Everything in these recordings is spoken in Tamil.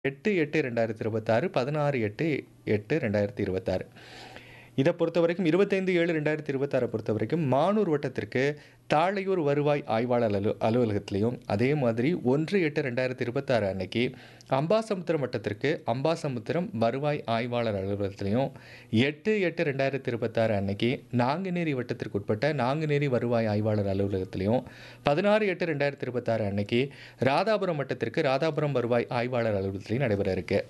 எட்டு எட்டு ரெண்டாயிரத்தி இருபத்தாறு பதினாறு எட்டு எட்டு ரெண்டாயிரத்தி இருபத்தாறு இதை பொறுத்த வரைக்கும் இருபத்தைந்து ஏழு ரெண்டாயிரத்தி இருபத்தாறை பொறுத்த வரைக்கும் மானூர் வட்டத்திற்கு தாழையூர் வருவாய் ஆய்வாளர் அலு அலுவலகத்திலையும் அதே மாதிரி ஒன்று எட்டு ரெண்டாயிரத்தி இருபத்தாறு அன்னைக்கு அம்பாசமுத்திரம் வட்டத்திற்கு அம்பாசமுத்திரம் வருவாய் ஆய்வாளர் அலுவலகத்திலையும் எட்டு எட்டு ரெண்டாயிரத்தி இருபத்தாறு அன்னைக்கு நாங்குநேரி வட்டத்திற்கு உட்பட்ட நாங்குநேரி வருவாய் ஆய்வாளர் அலுவலகத்திலையும் பதினாறு எட்டு ரெண்டாயிரத்தி இருபத்தாறு அன்னைக்கு ராதாபுரம் வட்டத்திற்கு ராதாபுரம் வருவாய் ஆய்வாளர் அலுவலகத்திலையும் நடைபெற இருக்கு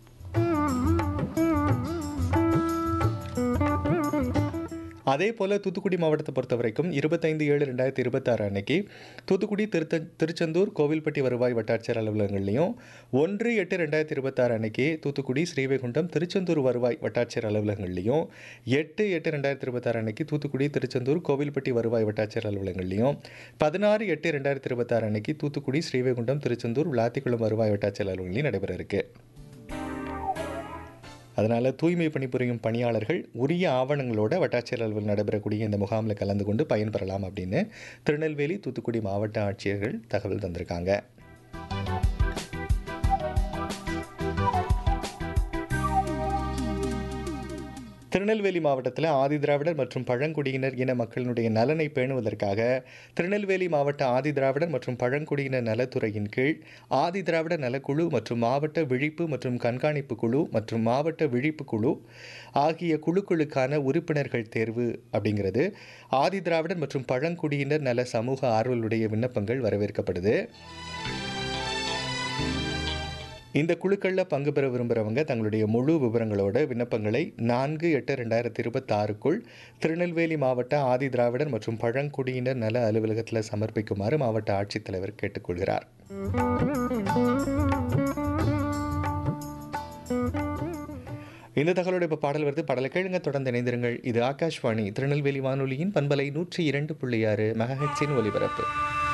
அதே போல் தூத்துக்குடி மாவட்டத்தை பொறுத்த வரைக்கும் இருபத்தைந்து ஏழு ரெண்டாயிரத்தி இருபத்தாறு அன்னைக்கு தூத்துக்குடி திருத்த திருச்செந்தூர் கோவில்பட்டி வருவாய் வட்டாட்சியர் அலுவலகங்கள்லையும் ஒன்று எட்டு ரெண்டாயிரத்தி இருபத்தாறு அன்னைக்கு தூத்துக்குடி ஸ்ரீவைகுண்டம் திருச்செந்தூர் வருவாய் வட்டாட்சியர் அலுவலகங்கள்லையும் எட்டு எட்டு ரெண்டாயிரத்தி இருபத்தாறு அன்னைக்கு தூத்துக்குடி திருச்செந்தூர் கோவில்பட்டி வருவாய் வட்டாட்சியர் அலுவலகங்கள்லையும் பதினாறு எட்டு ரெண்டாயிரத்தி இருபத்தாறு அன்னைக்கு தூத்துக்குடி ஸ்ரீவைகுண்டம் திருச்செந்தூர் விளாத்திக்குளம் வருவாய் வட்டாட்சியர் அலுவலகங்களையும் நடைபெற இருக்கு அதனால் தூய்மை பணிபுரியும் பணியாளர்கள் உரிய ஆவணங்களோட வட்டாட்சியர் அலுவலகம் நடைபெறக்கூடிய இந்த முகாமில் கலந்து கொண்டு பயன்பெறலாம் அப்படின்னு திருநெல்வேலி தூத்துக்குடி மாவட்ட ஆட்சியர்கள் தகவல் தந்திருக்காங்க திருநெல்வேலி மாவட்டத்தில் ஆதிதிராவிடர் மற்றும் பழங்குடியினர் இன மக்களினுடைய நலனை பேணுவதற்காக திருநெல்வேலி மாவட்ட ஆதிதிராவிடர் மற்றும் பழங்குடியினர் நலத்துறையின் கீழ் ஆதிதிராவிடர் நலக்குழு மற்றும் மாவட்ட விழிப்பு மற்றும் கண்காணிப்பு குழு மற்றும் மாவட்ட விழிப்பு குழு ஆகிய குழுக்களுக்கான உறுப்பினர்கள் தேர்வு அப்படிங்கிறது ஆதிதிராவிடர் மற்றும் பழங்குடியினர் நல சமூக ஆர்வலுடைய விண்ணப்பங்கள் வரவேற்கப்படுது இந்த குழுக்களில் பங்கு பெற விரும்புகிறவங்க தங்களுடைய முழு விவரங்களோட விண்ணப்பங்களை நான்கு எட்டு ரெண்டாயிரத்தி இருபத்தாறுக்குள் திருநெல்வேலி மாவட்ட ஆதி திராவிடர் மற்றும் பழங்குடியினர் நல அலுவலகத்தில் சமர்ப்பிக்குமாறு மாவட்ட ஆட்சித்தலைவர் கேட்டுக்கொள்கிறார் இந்த தகவலோட இப்போ பாடல் வருது பாடலை கேளுங்க தொடர்ந்து இணைந்திருங்கள் இது ஆகாஷ்வாணி திருநெல்வேலி வானொலியின் பண்பலை நூற்றி இரண்டு புள்ளி ஆறு மெகஹெட்ஸின் ஒலிபரப்பு